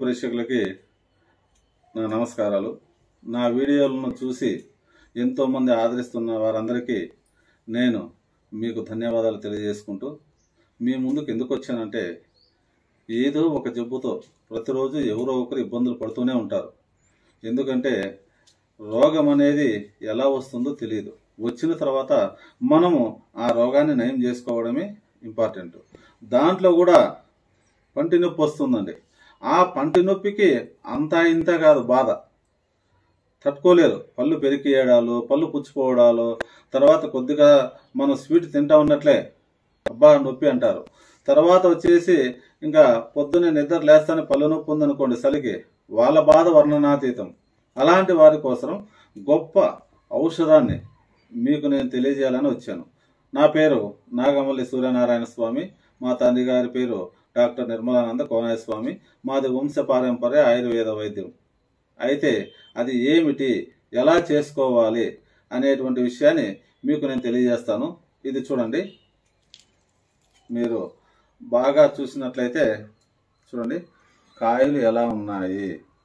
ప్రేక్షకులకి నా నమస్కారాలు నా వీడియోలను చూసి ఎంతోమంది ఆదరిస్తున్న వారందరికీ నేను మీకు ధన్యవాదాలు తెలియజేసుకుంటూ మీ ముందుకు ఎందుకు వచ్చానంటే ఏదో ఒక జబ్బుతో ప్రతిరోజు ఎవరో ఒకరు ఇబ్బందులు పడుతూనే ఉంటారు ఎందుకంటే రోగం అనేది ఎలా వస్తుందో తెలియదు వచ్చిన తర్వాత మనము ఆ రోగాన్ని నయం చేసుకోవడమే ఇంపార్టెంట్ దాంట్లో కూడా పంటి నొప్పి వస్తుందండి ఆ పంటి నొప్పికి అంతా ఇంత కాదు బాధ తట్టుకోలేరు పళ్ళు పెరికేయడాలు పళ్ళు పుచ్చిపోవడాలు తర్వాత కొద్దిగా మనం స్వీట్ తింటా ఉన్నట్లే అబ్బా నొప్పి అంటారు తర్వాత వచ్చేసి ఇంకా పొద్దున్నే నిద్ర లేస్తానే పళ్ళు నొప్పి ఉందనుకోండి చలికి వాళ్ళ బాధ వర్ణనాతీతం అలాంటి వారి కోసం గొప్ప ఔషధాన్ని మీకు నేను తెలియజేయాలని వచ్చాను నా పేరు నాగమల్లి సూర్యనారాయణ స్వామి మా తండ్రి గారి పేరు డాక్టర్ నిర్మలానంద కోనాయ స్వామి మాది వంశపారంపర్య ఆయుర్వేద వైద్యం అయితే అది ఏమిటి ఎలా చేసుకోవాలి అనేటువంటి విషయాన్ని మీకు నేను తెలియజేస్తాను ఇది చూడండి మీరు బాగా చూసినట్లయితే చూడండి కాయలు ఎలా ఉన్నాయి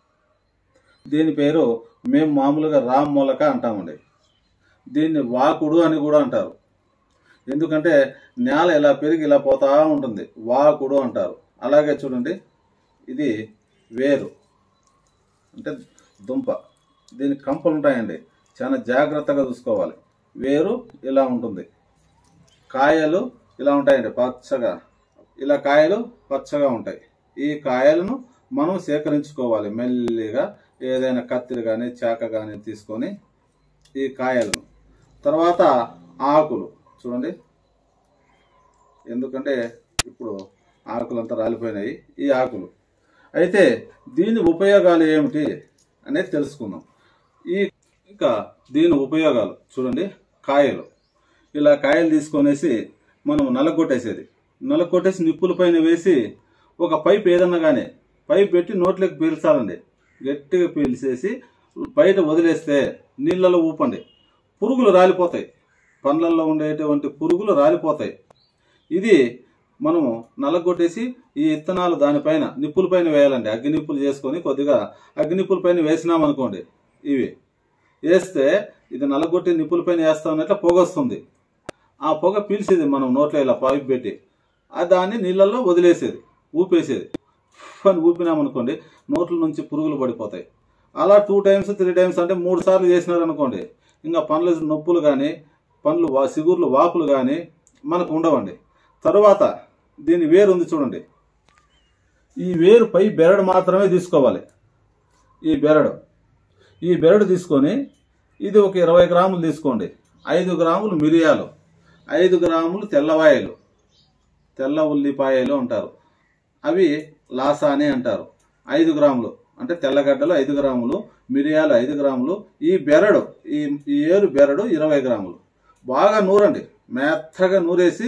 దీని పేరు మేము మామూలుగా రామ్ మొలక అంటామండి దీన్ని వాకుడు అని కూడా అంటారు ఎందుకంటే నేల ఇలా పెరిగి ఇలా పోతా ఉంటుంది వాకుడు అంటారు అలాగే చూడండి ఇది వేరు అంటే దుంప దీనికి కంపలు ఉంటాయండి చాలా జాగ్రత్తగా చూసుకోవాలి వేరు ఇలా ఉంటుంది కాయలు ఇలా ఉంటాయండి పచ్చగా ఇలా కాయలు పచ్చగా ఉంటాయి ఈ కాయలను మనం సేకరించుకోవాలి మెల్లిగా ఏదైనా కత్తిరి కానీ చాక కానీ తీసుకొని ఈ కాయలను తర్వాత ఆకులు చూడండి ఎందుకంటే ఇప్పుడు ఆకులంతా రాలిపోయినాయి ఈ ఆకులు అయితే దీని ఉపయోగాలు ఏమిటి అనేది తెలుసుకుందాం ఈ ఇంకా దీని ఉపయోగాలు చూడండి కాయలు ఇలా కాయలు తీసుకొనేసి మనం నలగొట్టేసేది నలగొట్టేసి నిప్పుల పైన వేసి ఒక పైప్ ఏదన్నా కానీ పైప్ పెట్టి నోట్లోకి పీల్చాలండి గట్టిగా పీల్చేసి బయట వదిలేస్తే నీళ్ళలో ఊపండి పురుగులు రాలిపోతాయి పండ్లల్లో ఉండేటువంటి పురుగులు రాలిపోతాయి ఇది మనము నలగొట్టేసి ఈ ఇత్తనాలు దానిపైన నిప్పుల పైన వేయాలండి అగ్గి నిప్పులు చేసుకొని కొద్దిగా అగ్గి నిప్పుల పైన వేసినామనుకోండి ఇవి వేస్తే ఇది నలగొట్టి నిప్పుల పైన వేస్తామన్నట్ల పొగ వస్తుంది ఆ పొగ పీల్చేది మనం నోట్లో ఇలా పైపు పెట్టి ఆ దాన్ని నీళ్ళల్లో వదిలేసేది ఊపేసేది అని ఊపినామనుకోండి నోట్ల నుంచి పురుగులు పడిపోతాయి అలా టూ టైమ్స్ త్రీ టైమ్స్ అంటే మూడు సార్లు చేసినారనుకోండి ఇంకా పండ్ల నొప్పులు కానీ పండ్లు వా సిగుర్లు వాపులు కానీ మనకు ఉండవండి తరువాత దీని వేరు ఉంది చూడండి ఈ వేరు పై బెరడు మాత్రమే తీసుకోవాలి ఈ బెరడు ఈ బెరడు తీసుకొని ఇది ఒక ఇరవై గ్రాములు తీసుకోండి ఐదు గ్రాములు మిరియాలు ఐదు గ్రాములు తెల్లవాయలు తెల్ల ఉల్లిపాయలు అంటారు అవి లాసాని అంటారు ఐదు గ్రాములు అంటే తెల్లగడ్డలు ఐదు గ్రాములు మిరియాలు ఐదు గ్రాములు ఈ బెరడు ఈ ఈ ఏరు బెరడు ఇరవై గ్రాములు బాగా నూరండి మెత్తగా నూరేసి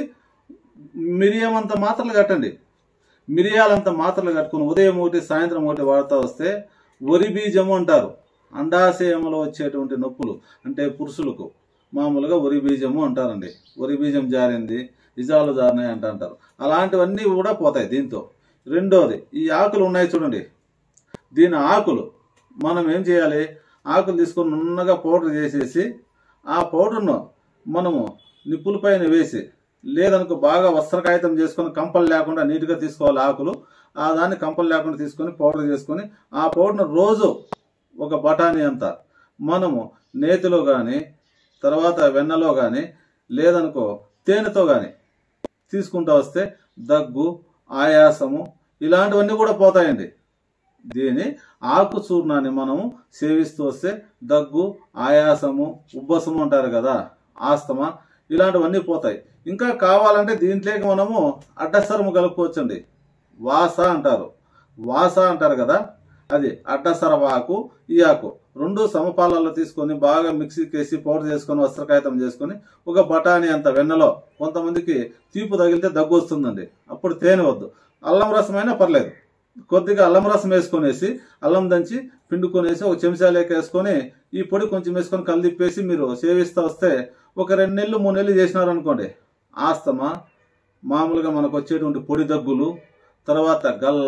మిరియం అంత మాత్రలు కట్టండి మిరియాలంత మాత్రలు కట్టుకుని ఉదయం ఒకటి సాయంత్రం ఒకటి వాడుతూ వస్తే వరి బీజము అంటారు అండాశయంలో వచ్చేటువంటి నొప్పులు అంటే పురుషులకు మామూలుగా వరి బీజము అంటారండి వరి బీజం జారింది నిజాలు జారినాయి అంట అంటారు అలాంటివన్నీ కూడా పోతాయి దీంతో రెండోది ఈ ఆకులు ఉన్నాయి చూడండి దీని ఆకులు మనం ఏం చేయాలి ఆకులు తీసుకొని నున్నగా పౌడర్ చేసేసి ఆ పౌడర్ను మనము నిప్పుల పైన వేసి లేదనుకో బాగా వస్త్ర కాగితం చేసుకొని కంపలు లేకుండా నీట్గా తీసుకోవాలి ఆకులు ఆ దాన్ని కంపలు లేకుండా తీసుకొని పౌడర్ చేసుకొని ఆ పౌడర్ను రోజు ఒక బఠానీ అంత మనము నేతిలో కానీ తర్వాత వెన్నలో కానీ లేదనుకో తేనెతో కానీ తీసుకుంటూ వస్తే దగ్గు ఆయాసము ఇలాంటివన్నీ కూడా పోతాయండి దీని ఆకు చూర్ణాన్ని మనము సేవిస్తూ వస్తే దగ్గు ఆయాసము ఉబ్బసము అంటారు కదా ఆస్తమా ఇలాంటివన్నీ పోతాయి ఇంకా కావాలంటే దీంట్లోకి మనము అడ్డసరము కలుపుకోవచ్చండి వాస అంటారు వాస అంటారు కదా అది అడ్డసరవాకు ఈ ఆకు రెండు సమపాలలో తీసుకొని బాగా మిక్సీకి వేసి పౌడర్ చేసుకొని వస్త్రకాయితం చేసుకొని ఒక బఠానీ అంత వెన్నలో కొంతమందికి తీపు తగిలితే దగ్గు వస్తుందండి అప్పుడు తేనె వద్దు అల్లం రసమైనా పర్లేదు కొద్దిగా అల్లం రసం వేసుకొనేసి అల్లం దంచి పిండుకొనేసి ఒక చెంచాలేక వేసుకొని ఈ పొడి కొంచెం వేసుకొని కలిదిప్పేసి మీరు సేవిస్తూ వస్తే ఒక రెండు నెలలు మూడు నెలలు చేసినారనుకోండి ఆస్తమా మామూలుగా మనకు వచ్చేటువంటి పొడి దగ్గులు తర్వాత గల్ల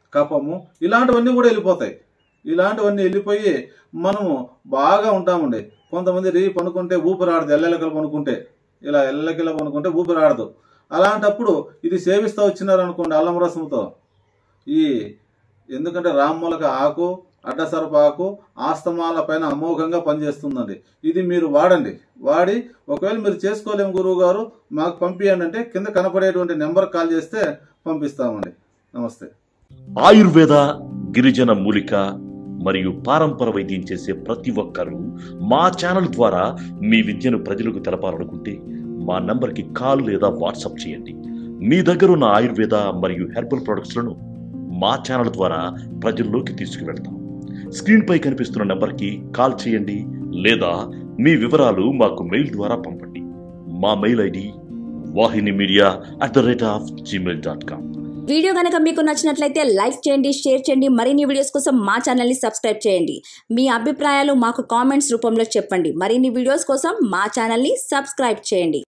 కఫము ఇలాంటివన్నీ కూడా వెళ్ళిపోతాయి ఇలాంటివన్నీ వెళ్ళిపోయి మనము బాగా ఉంటామండి కొంతమంది రీ పనుకుంటే ఊపిరాడదు ఎల్లెలకలు పనుకుంటే ఇలా ఎల్లకిలా పనుకుంటే ఊపిరాడదు అలాంటప్పుడు ఇది సేవిస్తూ వచ్చినారనుకోండి అల్లం రసంతో ఈ ఎందుకంటే రామ్మూలక ఆకు అడ్డసరప ఆకు ఆస్తమాల పైన అమోఘంగా పనిచేస్తుందండి ఇది మీరు వాడండి వాడి ఒకవేళ మీరు చేసుకోలేము గురువు గారు మాకు పంపించండి అంటే కింద కనపడేటువంటి నెంబర్ కాల్ చేస్తే పంపిస్తామండి నమస్తే ఆయుర్వేద గిరిజన మూలిక మరియు పారంపర వైద్యం చేసే ప్రతి ఒక్కరూ మా ఛానల్ ద్వారా మీ విద్యను ప్రజలకు తెలపాలనుకుంటే మా నంబర్కి కాల్ లేదా వాట్సాప్ చేయండి మీ దగ్గర ఉన్న ఆయుర్వేద మరియు హెర్బల్ ప్రొడక్ట్స్లను మా ఛానల్ ద్వారా ప్రజల్లోకి తీసుకువెళ్తాం స్క్రీన్పై కనిపిస్తున్న నెంబర్కి కాల్ చేయండి లేదా మీ వివరాలు మాకు మెయిల్ ద్వారా పంపండి మా mail ID Vahini media at the rate of Gmail dot com video కనుక మీకు నచ్చినట్లయితే లైక్ చేయండి షేర్ చేయండి మరిన్ని వీడియోస్ కోసం మా ఛానల్ని సబ్స్క్రైబ్ చేయండి మీ అభిప్రాయాలు మాకు కామెంట్స్ రూపంలో చెప్పండి మరిన్ని వీడియోస్ కోసం మా ఛానల్ని సబ్స్క్రైబ్ చేయండి